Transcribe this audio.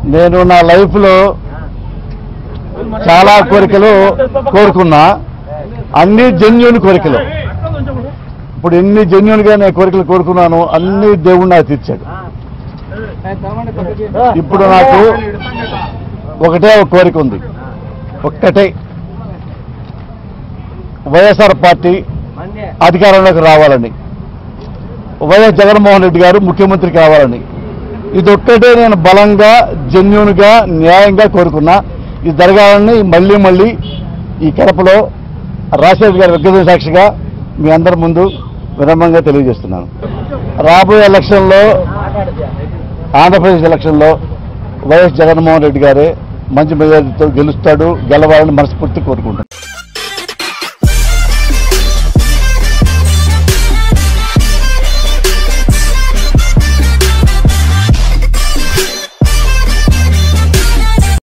నేను నా లైఫ్లో చాలా కోరికలు కోరుకున్నా అన్ని జెన్యున్ కోరికలు ఇప్పుడు ఎన్ని జెన్యున్గా నేను కోరికలు కోరుకున్నాను అన్ని దేవుడు నాకు తీర్చాడు ఇప్పుడు నాకు ఒకటే ఒక కోరిక ఉంది ఒక్కటే వైఎస్ఆర్ పార్టీ అధికారంలోకి రావాలని వైఎస్ జగన్మోహన్ రెడ్డి గారు ముఖ్యమంత్రి కావాలని ఇదొక్కటే నేను బలంగా జెన్యున్గా న్యాయంగా కోరుకున్నా ఇది జరగాలని మళ్ళీ మళ్ళీ ఈ కడపలో రాజశేఖర్ గారి వ్యక్తిగత సాక్షిగా మీ అందరి ముందు వినమ్రంగా తెలియజేస్తున్నాను రాబోయే ఎలక్షన్లో ఆంధ్రప్రదేశ్ ఎలక్షన్లో వైఎస్ జగన్మోహన్ రెడ్డి గారే మంచి మెజారిటీతో గెలుస్తాడు గెలవాలని మనస్ఫూర్తి కోరుకుంటాను